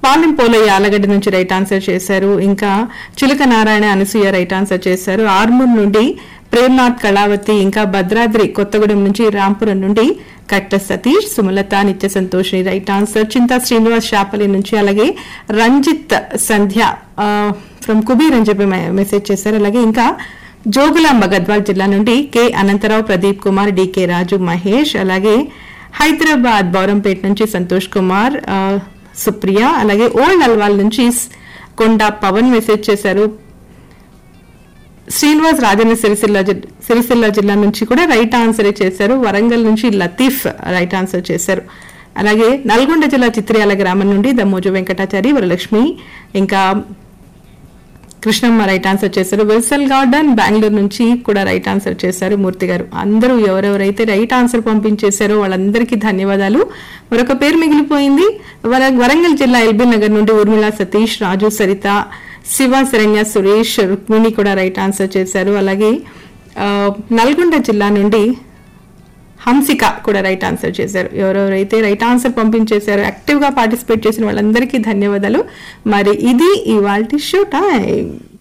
పాలెం పోలయ్య ఆలగడ్డ నుంచి right answer చేశారు ఇంకా చిలుక నారాయణ అనసూయ రైట్ ఆన్సర్ చేశారు ఆర్మూర్ నుండి ప్రేమ్నాథ్ కళావతి ఇంకా భద్రాద్రి కొత్తగూడెం నుంచి రాంపురం నుండి కట్ట సతీష్ సుమలత నిత్య సంతోషి రైట్ ఆన్సర్ చింతా శ్రీనివాస్ శాపలి నుంచి అలాగే రంజిత్ సంధ్య ఫ్రమ్ కుబీర్ అని చెప్పి మె- మెసేజ్ చేశారు అలాగే ఇంకా జోగులాంబ గద్వాల్ జిల్లా నుండి కె అనంతరావు ప్రదీప్ కుమార్ డికే రాజు మహేష్ అలాగే హైదరాబాద్ బౌరంపేట నుంచి సంతోష్ కుమార్ ఆ, సుప్రియ అలాగే ఓల్డ్ అల్వాల్ నుంచి స్- కొండ పవన్ మెసేజ్ చేశారు శ్రీనివాస్ రాజన్న సిరిసిల్ల జి- సిరిసిల్ల జిల్లా నుంచి కూడా రైట్ ఆన్సర్ చేశారు వరంగల్ నుంచి లతీఫ్ రైట్ ఆన్సర్ చేశారు అలాగే నల్గొండ జిల్లా చిత్రియాల గ్రామం నుండి దమ్మోజు వెంకటాచారి వరలక్ష్మి ఇంకా కృష్ణమ్మ రైట్ ఆన్సర్ చేశారు విల్సల్ గార్డెన్ బెంగళూరు నుంచి కూడా రైట్ ఆన్సర్ చేశారు మూర్తి గారు అందరూ ఎవరెవరైతే రైట్ ఆన్సర్ పంపించేశారో వాళ్ళందరికీ ధన్యవాదాలు మరొక పేరు మిగిలిపోయింది వర- వరంగల్ జిల్లా ఎల్బీ నగర్ నుండి ఊర్మిళ సతీష్ రాజు సరిత శివ శరణ్య సురేష్ రుక్మిణి కూడా రైట్ ఆన్సర్ చేశారు అలాగే ఆ, నల్గొండ జిల్లా నుండి హంసిక కూడా రైట్ ఆన్సర్ చేశారు ఎవరెవరైతే రైట్ ఆన్సర్ పంపించేశారో యాక్టివ్ గా పార్టిసిపేట్ చేసిన వాళ్ళందరికీ ధన్యవాదాలు మరి ఇది ఇవాల్టి షో టైం